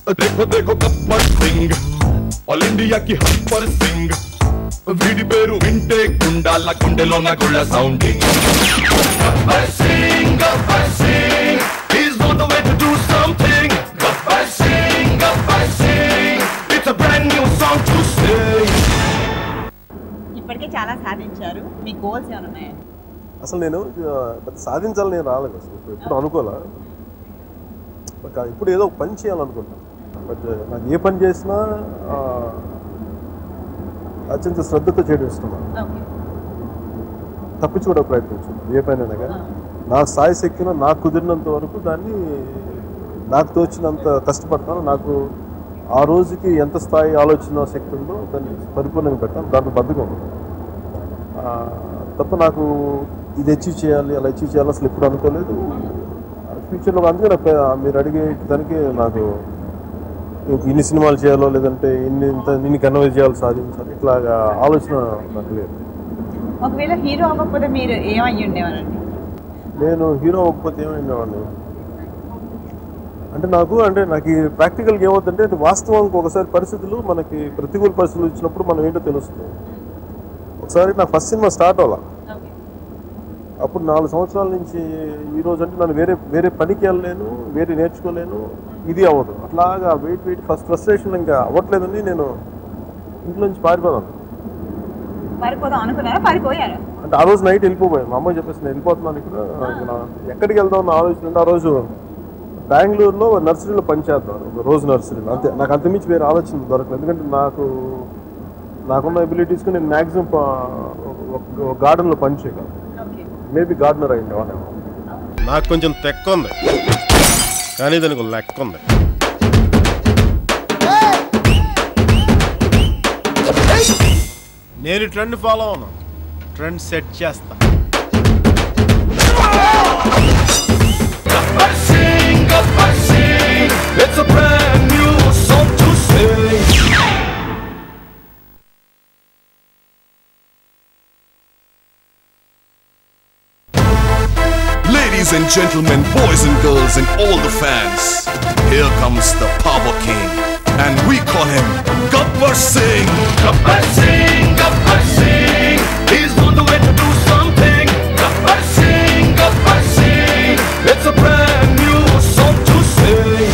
देखो देखो गब्बर సింగ్ ఆల్ ఇండియాకి హప్పర్ సింగ్ వీడి పేరు వింటే గుండాల గుండెలోన గుళ్ళ sounding Gabbar Singh Gabbar Singh is on the way to do something Gabbar Singh Gabbar Singh it's a brand new song to sing ఇప్పటికే చాలా సాధించారు మీ గోల్స్ ఏమైనా ఉన్నాయా అసలు నేను ఆ, పెద్ద సాధించాలని నేను రాలేదు అసలు ఇప్పుడు ఎప్పుడు అనుకోలే బట్ ఇప్పుడు ఏదో ఒక పని చేయాలనుకుంటాను బట్ నాకు ఏ పని చేసినా ఆ, అత్యంత శ్రద్ధతో చేయడం ఇస్తున్నాను ఓకే తప్పించుకోవడం ప్రయత్నించాను ఏ పని అయినా కానీ నా స్థాయి శక్తిలో నాకు కుదిరినంత వరకు దాన్ని నాకు తోచినంత కష్టపడతాను నాకు ఆ రోజుకి ఎంత స్థాయి ఆలోచన శక్తి ఉందో దాన్ని పరిపూర్ణంగా పెట్టాను దాంట్లో బద్దకం ఉంది. ఆ, తప్ప నాకు ఇది అచీవ్ చేయాలి అలా అచీవ్ చేయాలి అసలు ఎప్పుడు అనుకోలేదు ఫ్యూచర్లో అందుకే నాకు పె- మీరు అడిగే దానికి నాకు ఇన్ని సినిమాలు చేయాలో లేదంటే ఇన్ని ఇంత ఇన్ని ఘన విజయాలు సాధించాలి ఇట్లాగా ఆలోచన నాకు లేదు ఒకవేళ హీరో అవ్వకపోతే మీరు ఏమయ్యి ఉండేవారండి నేను హీరో అవ్వకపోతే ఏమైనావాడిని అంటే నాకు అంటే నాకు ఈ ప్రాక్టికల్గా ఏమవుతుందంటే అది వాస్తవానికి ఒకసారి పరిస్థితులు మనకి ప్రతికూల పరిస్థితులు ఇచ్చినప్పుడు మనం ఏంటో తెలుస్తుంది ఒకసారి నా ఫస్ట్ సినిమా స్టార్ట్ అవ్వాల ఓకే అప్పుడు నాలుగు సంవత్సరాల నుంచి ఈ రోజు అంటే నన్ను వేరే వేరే పనికి వెళ్ళలేను వేరే నేర్చుకోలేను ఇది అవ్వదు అట్లాగా వెయిట్ వెయిట్ ఫస్ట్ ఫ్రస్ట్రేషన్ ఇంకా అవ్వట్లేదని నేను ఇంట్లో నుంచి పారిపోదాను పారిపోదాం అనుకున్నారా పారిపోయారా అంటే ఆ రోజు నైట్ వెళ్ళిపోయాను మా అమ్మ చెప్పేసి నేను వెళ్ళిపోతున్నాను ఇక్కడ ఇక నా- ఎక్కడికి వెళ్దాం అన్న ఆలోచన ఉంటే ఆ రోజు బెంగళూరులో నర్సరీలో పనిచేద్దాం ఒక రోజు నర్సరీలో అంతే నాకు అంతమించి వేరే ఆలోచన దొరకలేదు ఎందుకంటే నాకు నాకున్న ఎబిలిటీస్కి నేను మ్యాక్సిమం గార్డెన్లో పని చేయగలను ఓకే మేబీ గార్డెనర్ అయింది వాళ్ళ నాకు కొంచెం తెక్క ఉంది కానీ దానికి ఒక లెక్క ఉంది నేను ట్రెండ్ ఫాలో అవును ట్రెండ్ సెట్ చేస్తా Gabbar Singh, Gabbar Singh, it's a brand new song to sing. Ladies and gentlemen, boys and girls, and all the fans, here comes the Power King, and we call him Gabbar Singh. Gabbar Singh, Gabbar Singh, he's on the way to do something. Gabbar Singh, Gabbar Singh, it's a brand new song to sing.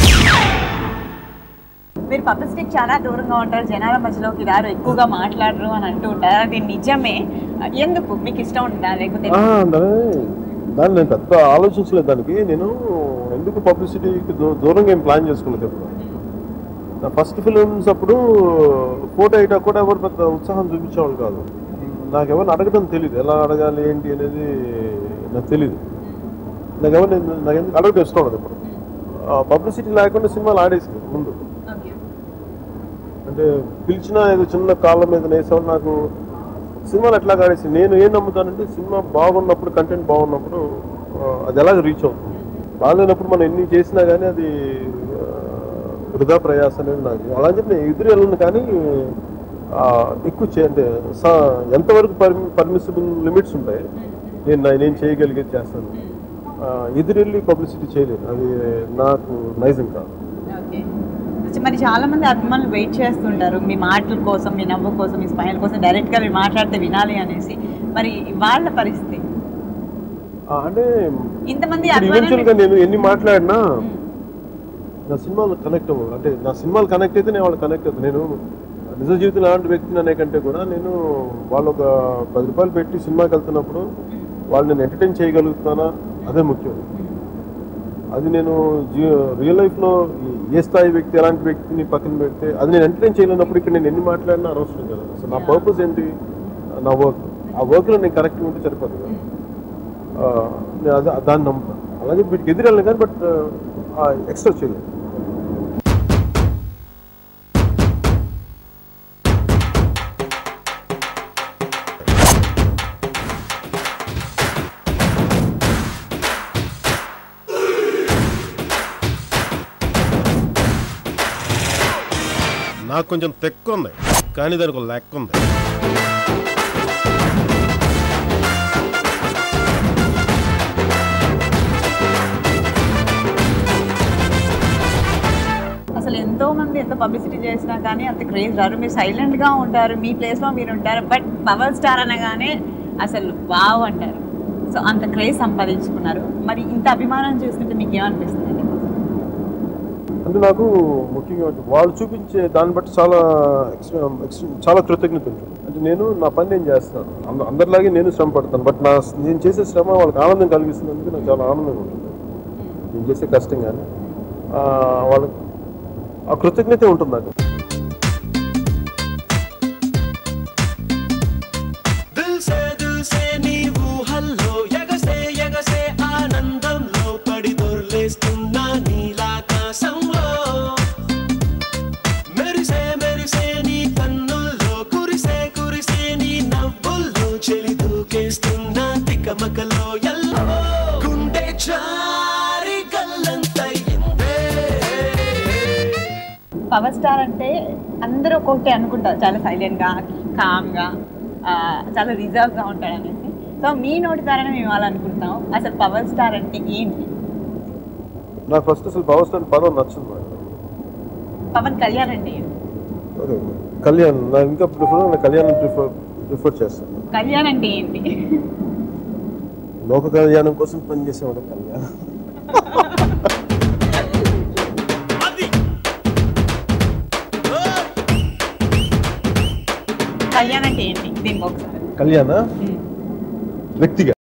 మీరు పబ్లిసిటీకి చాలా దూరంగా ఉంటారు జనాల మధ్యలోకి రారు ఎక్కువగా మాట్లాడరు అని అంటూ ఉంటారు అది నిజమే ఎందుకు మీకు ఇష్టం ఉంటుందా లేకపోతే దాన్ని దాన్ని నేను పెద్ద ఆలోచించలేదు దానికి నేను ఎందుకు పబ్లిసిటీకి దూ- దూరంగా ఏం ప్లాన్ చేసుకోలేదు ఎప్పుడు నా ఫస్ట్ ఫిలిమ్స్ అప్పుడు ఫోటో అయిటా కూడా ఎవరు పెద్ద ఉత్సాహం చూపించేవాళ్ళు కాదు నాకు ఎవరిని అడగడం తెలియదు ఎలా అడగాలి ఏంటి అనేది నాకు తెలియదు నాకు ఎవరు నాకు ఎందుకు అడగడం ఇష్టం ఉండదు ఇప్పుడు పబ్లిసిటీ లేకుండా సినిమాలు ఆడేసి ముందు ఓకే అంటే పిలిచిన ఏదో చిన్న కాళ్ళ మీద వేసేవాళ్ళు నాకు సినిమాలు ఎట్లా ఆడేసి నేను ఏం నమ్ముతానంటే సినిమా బాగున్నప్పుడు కంటెంట్ బాగున్నప్పుడు ఆ, అది ఎలాగ రీచ్ అవుతుంది బాగాలేనప్పుడు మనం ఎన్ని చేసినా కానీ అది ఆ, వృధా ప్రయాస అనేది నాకు అలా అని చెప్పి నేను ఎదురు వెళ్ళను కానీ ఆ, ఎక్కువ చే అంటే స- ఎంతవరకు పర్మి పర్మిసిబుల్ లిమిట్స్ ఉంటాయి నేను నా- నేను చేయగలిగేది చేస్తాను ఆ, ఎదురెళ్ళి పబ్లిసిటీ చేయలేను అది నాకు నైజం కాదు ఓకే మరి చాలా మంది అభిమానులు వెయిట్ చేస్తుంటారు మీ మాటల కోసం మీ నవ్వు కోసం మీ స్మైల్ కోసం డైరెక్ట్ గా మీరు మాట్లాడితే వినాలి అనేసి మరి వాళ్ళ పరిస్థితి ఆ, అంటే ఇంతమంది ఈవెన్చువల్ గా అభిమానులు నేను ఎన్ని మాట్లాడినా నా సినిమాలు కనెక్ట్ అవ్వదు అంటే నా సినిమాలు కనెక్ట్ అయితే నేను వాళ్ళు కనెక్ట్ అవుతాను నేను నిజ జీవితం లాంటి వ్యక్తిని అనే కంటే కూడా నేను వాళ్ళు ఒక పది రూపాయలు పెట్టి సినిమాకి వెళ్తున్నప్పుడు వాళ్ళు నేను ఎంటర్టైన్ చేయగలుగుతానా అదే ముఖ్యం అది నేను జీ రియల్ లైఫ్లో ఏ స్థాయి వ్యక్తి ఎలాంటి వ్యక్తిని పక్కన పెడితే అది నేను ఎంటర్టైన్ చేయలేనప్పుడు ఇక్కడ నేను ఎన్ని మాట్లాడినా అనవసరం కదా సో నా పర్పస్ ఏంటి నా వర్క్ ఆ వర్క్లో నేను కరెక్ట్ ఉంటే సరిపోదు కదా ఆ, నేను అదే దాన్ని నమ్ముతాను అలాగే వీటికి ఎదురెళ్ళను కానీ బట్ ఎక్స్ట్రా చేయలేదు నాకు కొంచెం తెక్క ఉంది కానీ దానికి ఒక లెక్క ఉంది అసలు ఎంతో మంది ఎంత పబ్లిసిటీ చేసినా కానీ అంత క్రేజ్ రారు మీరు సైలెంట్ గా ఉంటారు మీ ప్లేస్ లో మీరు ఉంటారు బట్ పవర్ స్టార్ అనగానే అసలు వావ్ అంటారు సో అంత క్రేజ్ సంపాదించుకున్నారు మరి ఇంత అభిమానం చూస్తుంటే మీకు ఏమనిపిస్తుంది అంటే నాకు ముఖ్యంగా అంటే వాళ్ళు చూపించే దాన్ని బట్టి చాలా ఎక్స్ట్రా ఎక్స్ట్రా చాలా కృతజ్ఞత ఉంటుంది అంటే నేను నా పని నేను చేస్తాను అంద- అందరిలాగే నేను శ్రమ పడతాను బట్ నా నేను చేసే శ్రమ వాళ్ళకి ఆనందం కలిగిస్తున్నందుకు నాకు చాలా ఆనందంగా ఉంటుంది నేను చేసే కష్టం కానీ ఆ, వాళ్ళకి ఆ కృతజ్ఞత ఉంటుంది నాకు దిల్ సే దిల్ సే నీవు హల్లో ఎగసే ఎగసే ఆనందంలో పడి దొర్లేస్తున్నా నీలాకాశంలో మెరిసే మెరిసే నీ కన్నుల్లో కురిసే కురిసే నీ నవ్వుల్లో చెలి దూకేస్తున్నా తికమకలో ఎల్లో గుండె జారి గల్లంతయిందే పవర్ స్టార్ అంటే అందరూ ఒక్కొక్కటి అనుకుంటారు చాలా సైలెంట్ గా కామ్ గా ఆ, చాలా రిజర్వ్ గా ఉంటాడు అనేసి సో మీ నోటి ద్వారానే మేము అలా అనుకుంటాం అసలు పవర్ స్టార్ అంటే ఏంటి నాకు ఫస్ట్ అసలు పవర్ స్టార్ పదం నచ్చింది నాకు పవన్ కళ్యాణ్ అంటే ఏంటి ఓకే కళ్యాణ్ నాకు ఇంకా ప్రిఫర్ నేను కళ్యాణ్ ప్రిఫర్ ప్రిఫర్ చేస్తాను కళ్యాణ్ అంటే ఏంటి లోక కళ్యాణం కోసం పనిచేసేవాడు కళ్యాణ్ కళ్యాణ్ అంటే ఏంటి దీనికి ఒకసారి కళ్యాణ వ్యక్తిగా